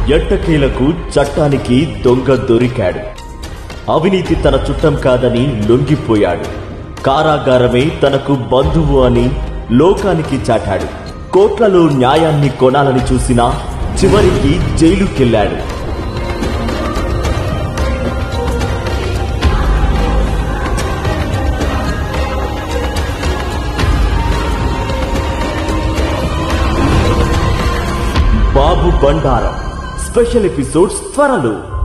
ఎట్టకేలకు చట్టానికి దొంగ దొరికాడు అవినీతి తన చుట్టం కాదని లొంగిపోయాడు కారాగారమే తనకు బంధువు అని లోకానికి చాటాడు కోట్లలో న్యాయాన్ని కొనాలని చూసినా చివరికి జైలుకెళ్లాడు బాబు బండారం స్పెషల్ ఎపిసోడ్స్ త్వరలో